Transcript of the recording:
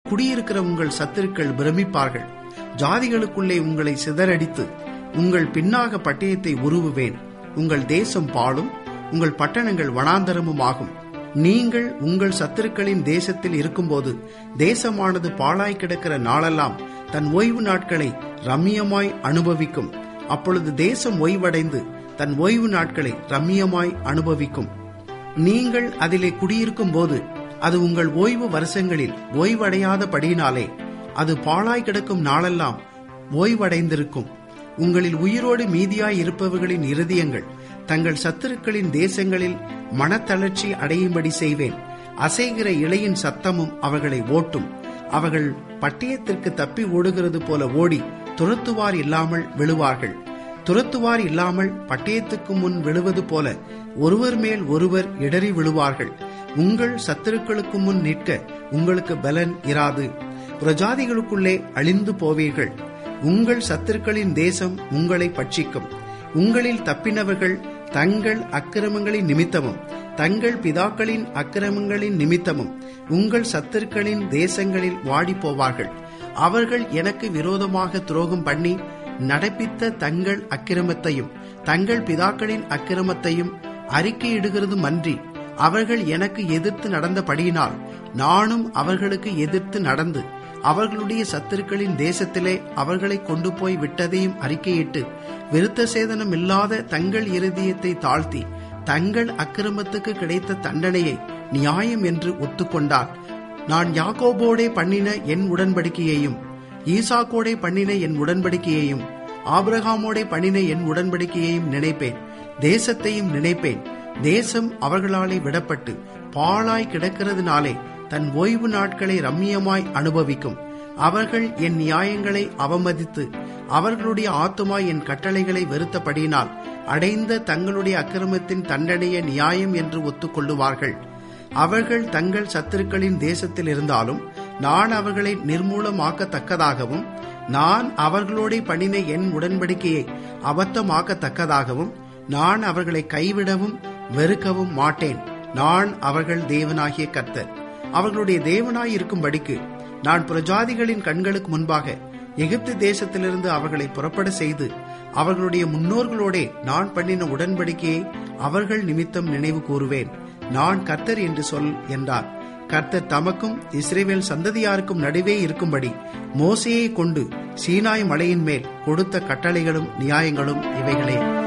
குடியிருக்கிற உங்கள் சத்துருக்கள் பிரமிப்பார்கள் ஜாதிகளுக்குள்ளே உங்களை சிதறடித்து உங்கள் பின்னாக பட்டயத்தை உருவுவேன் உங்கள் தேசம் பாழும் உங்கள் பட்டணங்கள் வனாந்தரமும் ஆகும் நீங்கள் உங்கள் சத்துருக்களின் தேசத்தில் இருக்கும்போது தேசமானது பாழாய் கிடக்கிற நாளெல்லாம் தன் ஓய்வு நாட்களை ரம்மியமாய் அனுபவிக்கும் அப்பொழுது தேசம் ஓய்வடைந்து தன் ஓய்வு நாட்களை ரம்மியமாய் அனுபவிக்கும் நீங்கள் அதிலே குடியிருக்கும் போது அது உங்கள் ஓய்வு வருஷங்களில் ஓய்வடையாதபடியினாலே அது பாழாய் கிடக்கும் நாளெல்லாம் ஓய்வடைந்திருக்கும் உங்களில் உயிரோடு மீதியாய் இருப்பவர்களின் இருதயங்கள் தங்கள் சத்துருக்களின் தேசங்களில் மனத்தளர்ச்சி அடையும்படி செய்வேன் அசைகிற இலையின் சத்தமும் அவர்களை ஓட்டும் அவர்கள் பட்டயத்திற்கு தப்பி ஓடுகிறது போல ஓடி துரத்துவார் இல்லாமல் விழுவார்கள் துரத்துவார் இல்லாமல் பட்டயத்துக்கு முன் விழுவது போல ஒருவர் மேல் ஒருவர் இடறி விழுவார்கள் உங்கள் சத்துருக்களுக்கு முன் நிற்க உங்களுக்கு பலன் இராது பிரஜாதிகளுக்குள்ளே அழிந்து போவீர்கள் உங்கள் சத்துருக்களின் தேசம் உங்களை பட்சிக்கும் உங்களில் தப்பினவர்கள் தங்கள் அக்கிரமங்களின் நிமித்தமும் தங்கள் பிதாக்களின் அக்கிரமங்களின் நிமித்தமும் உங்கள் சத்துருக்களின் தேசங்களில் வாடி போவார்கள் அவர்கள் எனக்கு விரோதமாக துரோகம் பண்ணி நடப்பித்த தங்கள் அக்கிரமத்தையும் தங்கள் பிதாக்களின் அக்கிரமத்தையும் அறிக்கையிடுகிறதும் அன்றி அவர்கள் எனக்கு எதிர்த்து நடந்தபடியினால் நானும் அவர்களுக்கு எதிர்த்து நடந்து அவர்களுடைய சத்துருக்களின் தேசத்திலே அவர்களை கொண்டு போய் விட்டதையும் அறிக்கையிட்டு விருத்த சேதனம் இல்லாத தங்கள் இருதயத்தை தாழ்த்தி தங்கள் அக்கிரமத்துக்கு கிடைத்த தண்டனையை நியாயம் என்று ஒத்துக்கொண்டார் நான் யாக்கோபோடே பண்ணின என் உடன்படிக்கையையும் ஈசாக்கோடே பண்ணின என் உடன்படிக்கையையும் ஆபிரகாமோடே பண்ணின என் உடன்படிக்கையையும் நினைப்பேன் தேசத்தையும் நினைப்பேன் தேசம் அவர்களாலே விடப்பட்டு பாழாய் கிடக்கிறதுனாலே தன் ஓய்வு நாட்களை ரம்மியமாய் அனுபவிக்கும் அவர்கள் என் நியாயங்களை அவமதித்து அவர்களுடைய ஆத்துமா என் கட்டளைகளை வெறுத்தபடியினால் அடைந்த தங்களுடைய அக்கிரமத்தின் தண்டனைய நியாயம் என்று ஒத்துக்கொள்ளுவார்கள் அவர்கள் தங்கள் சத்துருக்களின் தேசத்தில் இருந்தாலும் நான் அவர்களை நிர்மூலமாக்கத்தக்கதாகவும் நான் அவர்களோட பண்ணின என் உடன்படிக்கையை அபத்தமாக்கத்தக்கதாகவும் நான் அவர்களை கைவிடவும் வெறுக்கவும் மாட்டேன் நான் அவர்கள் தேவனாகிய கர்த்தர் அவர்களுடைய தேவனாய் இருக்கும்படிக்கு நான் புரஜாதிகளின் கண்களுக்கு முன்பாக எகிப்து தேசத்திலிருந்து அவர்களை புறப்பட செய்து அவர்களுடைய முன்னோர்களோடே நான் பண்ணின உடன்படிக்கையை அவர்கள் நிமித்தம் நினைவு கூறுவேன் நான் கர்த்தர் என்று சொல் என்றார் கர்த்தர் தமக்கும் இஸ்ரேவேல் சந்ததியாருக்கும் நடுவே இருக்கும்படி மோசையை கொண்டு சீனாய் மலையின் மேல் கொடுத்த கட்டளைகளும் நியாயங்களும் இவைகளே